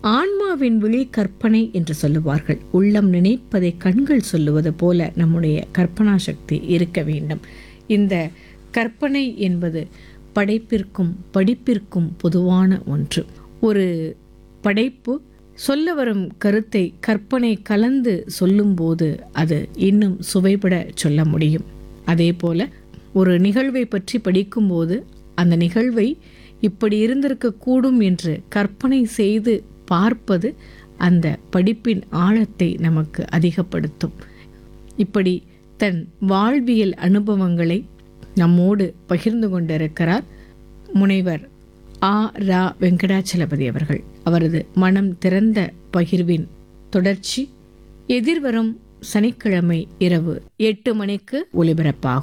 ஆன்மாவின் விழி கற்பனை என்று சொல்லுவார்கள் உள்ளம் நினைப்பதை கண்கள் சொல்லுவது போல நம்முடைய கற்பனா சக்தி இருக்க வேண்டும் இந்த கற்பனை என்பது படைப்பிற்கும் படிப்பிற்கும் பொதுவான ஒன்று ஒரு படைப்பு சொல்ல வரும் கருத்தை கற்பனை கலந்து சொல்லும்போது அது இன்னும் சுவைபட சொல்ல முடியும் அதே போல ஒரு நிகழ்வை பற்றி படிக்கும்போது அந்த நிகழ்வை இப்படி இருந்திருக்கக்கூடும் என்று கற்பனை செய்து பார்ப்பது அந்த படிப்பின் ஆழத்தை நமக்கு அதிகப்படுத்தும் இப்படி தன் வாழ்வியல் அனுபவங்களை நம்மோடு பகிர்ந்து கொண்டிருக்கிறார் முனைவர் ஆ ரா வெங்கடாச்சலபதி அவர்கள் அவரது மனம் திறந்த பகிர்வின் தொடர்ச்சி எதிர்வரும் சனிக்கிழமை இரவு எட்டு மணிக்கு ஒலிபரப்பாகும்